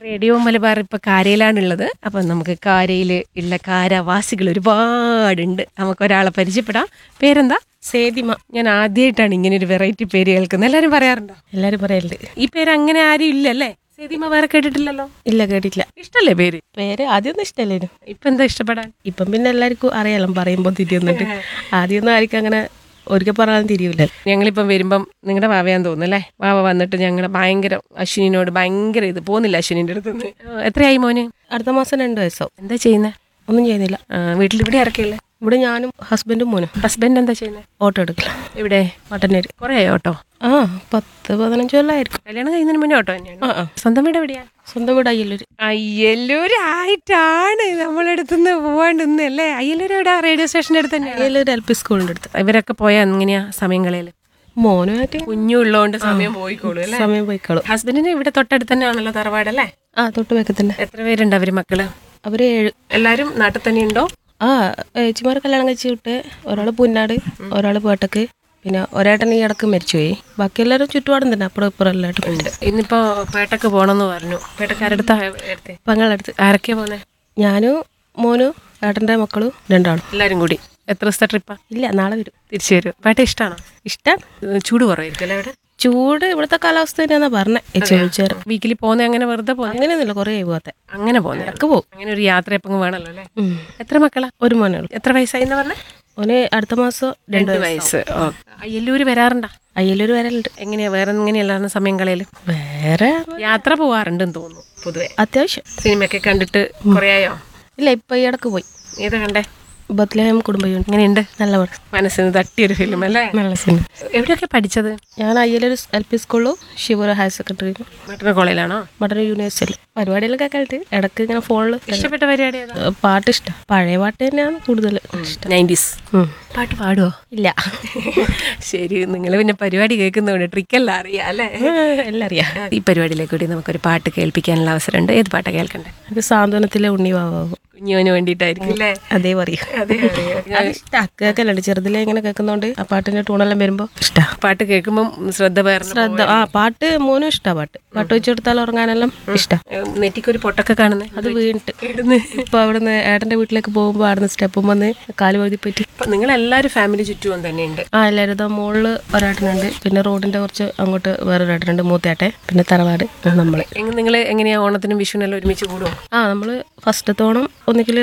Radio Malabar ഇപ്പൊ കാരയിലാണുള്ളത് അപ്പൊ നമുക്ക് കാരയിൽ ഉള്ള കാരാവാസികൾ ഒരുപാടുണ്ട് നമുക്ക് ഒരാളെ പരിചയപ്പെടാം പേരെന്താ സേതിമ ഞാൻ ആദ്യമായിട്ടാണ് ഇങ്ങനെ ഒരു വെറൈറ്റി പേര് കേൾക്കുന്നത് എല്ലാരും പറയാറുണ്ടോ എല്ലാരും പറയലുണ്ട് ഈ പേര് അങ്ങനെ ആരും ഇല്ലല്ലേ സേതിമ വേറെ കേട്ടിട്ടില്ലല്ലോ ഇല്ല കേട്ടില്ല ഇഷ്ടല്ലേ പേര് പേര് ആദ്യമൊന്നും ഇഷ്ടല്ലേനു ഇപ്പൊ എന്താ ഇഷ്ടപ്പെടാൻ ഇപ്പം പിന്നെ എല്ലാവർക്കും അറിയാലോ പറയുമ്പോൾ തിരിയുന്നുണ്ട് ആദ്യമൊന്നും ആർക്കും അങ്ങനെ ഒരിക്കൽ പറഞ്ഞാലും തിരിയൂല ഞങ്ങളിപ്പം വരുമ്പം നിങ്ങളുടെ വാവയാന്ന് തോന്നുന്നല്ലേ വാവ വന്നിട്ട് ഞങ്ങളുടെ ഭയങ്കര അശ്വിനിനോട് ഭയങ്കര ഇത് പോകുന്നില്ല അശ്വിനിന്റെ അടുത്ത് എത്രയായി മോന് അടുത്ത മാസം രണ്ട് വയസ്സാവും എന്താ ചെയ്യുന്നത് ഒന്നും ചെയ്യുന്നില്ല വീട്ടിൽ ഇവിടെ ഇറക്കിയില്ലേ ഇവിടെ ഞാനും ഹസ്ബൻഡും മോനും ഹസ്ബൻഡ് എന്താ ചെയ്യുന്നത് ഓട്ടോ എടുക്കില്ല ഇവിടെ മട്ടന്നേര് കുറേ ഓട്ടോ ആ പത്ത് പതിനഞ്ച് കൊല്ലമായിരിക്കും കല്യാണം കഴിയുന്നതിന് മുന്നേ ഓട്ടോ തന്നെയാണ് ആ ആ സ്വന്തം വീട് എവിടെയാ സ്വന്തം വീട് അയ്യല്ലൂര് അയ്യല്ലൂരായിട്ടാണ് നമ്മളടുത്തുനിന്ന് പോവാണ്ട് അല്ലേ അയ്യല്ലൂർ എവിടെ റേഡിയോ സ്റ്റേഷന്റെ അടുത്ത് തന്നെയാണ് അയ്യല്ലൂർ എൽ പി സ്കൂളിൻ്റെ അടുത്ത് ഇവരൊക്കെ പോയാ എങ്ങനെയാ സമയം കളയല് മോനുമായിട്ട് കുഞ്ഞുള്ളതുകൊണ്ട് സമയം പോയിക്കോളൂ അല്ലേ സമയം പോയിക്കളും ഹസ്ബൻഡിന് ഇവിടെ തൊട്ടടുത്ത് തന്നെയാണല്ലോ തറവാടല്ലേ ആ തൊട്ട് വെക്കത്തന്നെ എത്ര പേരുണ്ട് അവര് മക്കള് അവര് ഏഴ് എല്ലാരും നാട്ടിൽ തന്നെ ഉണ്ടോ ആ ഏച്ചിമാരെ കല്യാണം കഴിച്ച് വിട്ട് ഒരാൾ പുന്നാട് ഒരാൾ പേട്ടക്ക് പിന്നെ ഒരേട്ടൻ ഈ ഇടക്ക് മരിച്ചുപോയി ബാക്കി എല്ലാവരും ചുറ്റുപാടും തന്നെ അപ്പുറം ഇപ്പുറം എല്ലായിട്ടും ഉണ്ട് ഇന്നിപ്പോ പേട്ടക്ക് പോണെന്ന് പറഞ്ഞു പേട്ടക്കാരടുത്ത എടുത്തേ പങ്ങളടുത്ത് ആരൊക്കെയാ പോന്നെ ഞാനും മോനും ഏട്ടൻ്റെ മക്കളും രണ്ടാളും എല്ലാരും കൂടി എത്ര ദിവസത്തെ ട്രിപ്പാ ഇല്ല നാളെ വരും തിരിച്ചു വരും പേട്ട ഇഷ്ടമാണോ ഇഷ്ടം ചൂട് കുറവായിരിക്കും അല്ലേ അവിടെ ചൂട് ഇവിടുത്തെ കാലാവസ്ഥ തന്നെയാന്നാ പറഞ്ഞത് ചോദിച്ചേരം വീക്കിലി പോകുന്ന അങ്ങനെ വെറുതെ പോകുന്ന അങ്ങനെയൊന്നുമില്ല കുറേ ആയി പോകാത്തെ അങ്ങനെ പോകുന്ന ഇടക്ക് പോകും അങ്ങനെ ഒരു യാത്ര എപ്പം വേണമല്ലോ അല്ലേ ഉം. എത്ര മക്കളാ ഒരു മോനേ ഉള്ളൂ എത്ര വയസ്സായി എന്ന് പറഞ്ഞേ ഓന് അടുത്ത മാസം രണ്ട് വയസ്സ് വയസ്സ് അയ്യല്ലൂര് വരാറുണ്ടാ അയ്യലൊരു വരലുണ്ട് എങ്ങനെയാ വേറെ എങ്ങനെയല്ലായിരുന്നു സമയം കളയല് വേറെ യാത്ര പോവാറുണ്ടെന്ന് തോന്നുന്നു പൊതുവെ അത്യാവശ്യം സിനിമയൊക്കെ കണ്ടിട്ട് കുറേ ആയോ ഇല്ല ഇപ്പൊ ഈ ഇടക്ക് പോയി ഏതാ കണ്ടേ ബത്ലഹേം കുടുംബയൂണിറ്റ് എങ്ങനെയുണ്ട് നല്ല പടം മനസ്സിന് തട്ടിയൊരു ഫിലിം അല്ലേ നല്ല സിനിമ എവിടെയൊക്കെ പഠിച്ചത് ഞാൻ അയ്യലൊരു എൽ പി സ്കൂളിലും ശിവര ഹയർ സെക്കൻഡറിയിലും മട്ടന്ന കോളേജിലാണോ മട്ടൺ യൂണിവേഴ്സിറ്റിയിൽ പരിപാടികളൊക്കെ കേട്ട് ഇടക്ക് ഇങ്ങനെ ഫോണിൽ ഇഷ്ടപ്പെട്ട പരിപാടി ഏതാ പാട്ട് ഇഷ്ടം പഴയ പാട്ട് തന്നെയാണ് കൂടുതൽ ഇഷ്ടം നയൻറ്റീസ് ഉം. പാട്ട് പാടുവോ ഇല്ല ശരി നിങ്ങൾ പിന്നെ പരിപാടി കേൾക്കുന്നതുകൊണ്ട് ട്രിക്കെല്ലാം അറിയാം അല്ലേ എല്ലാം അറിയാം ഈ പരിപാടിയിലേക്ക് കൂടി നമുക്കൊരു പാട്ട് കേൾപ്പിക്കാനുള്ള അവസരമുണ്ട് ഏത് പാട്ടാ കേൾക്കണ്ടേ അത് സാന്ത്വനത്തിലെ ഉണ്ണി വാവാവും കുഞ്ഞുവിന് വേണ്ടിയിട്ടായിരിക്കും അല്ലേ അതേ പറയും അതെ അറിയാം അത് ഇഷ്ടം കേൾക്കലുണ്ട് ചെറുതിലെ ഇങ്ങനെ കേൾക്കുന്നോണ്ട് ആ പാട്ടിന്റെ ടൂണെല്ലാം വരുമ്പോ ഇഷ്ടാ പാട്ട് കേൾക്കുമ്പോൾ ശ്രദ്ധ പേർന്ന് ശ്രദ്ധ ആ പാട്ട് മോനും ഇഷ്ടാ പാട്ട് പാട്ട് വെച്ച് കൊടുത്താൽ ഉറങ്ങാനെല്ലാം ഇഷ്ടാ നെറ്റിക്കൊരു പൊട്ടൊക്കെ കാണുന്നത് അത് വീണിട്ട് ഇപ്പൊ അവിടുന്ന് ഏട്ടന്റെ വീട്ടിലേക്ക് പോകുമ്പോ അവിടുന്ന് സ്റ്റെപ്പും വന്ന് കാല് വഴുതി പറ്റി നിങ്ങൾ എല്ലാവരും ഫാമിലി ചുറ്റും തന്നെയുണ്ട് ആ എല്ലാവരും ഇതാ മുകളില് ഒരേട്ടനുണ്ട് പിന്നെ റോഡിന്റെ കുറച്ച് അങ്ങോട്ട് വേറെ ഒരേട്ടനുണ്ട് മൂത്തേട്ടെ പിന്നെ തറവാട് നമ്മള് നിങ്ങൾ എങ്ങനെയാ ഓണത്തിനും വിഷുവിനെല്ലാം ഒരുമിച്ച് കൂടുമോ ആ നമ്മള് ഫസ്റ്റത്തെ ഓണം ഒന്നിക്കല്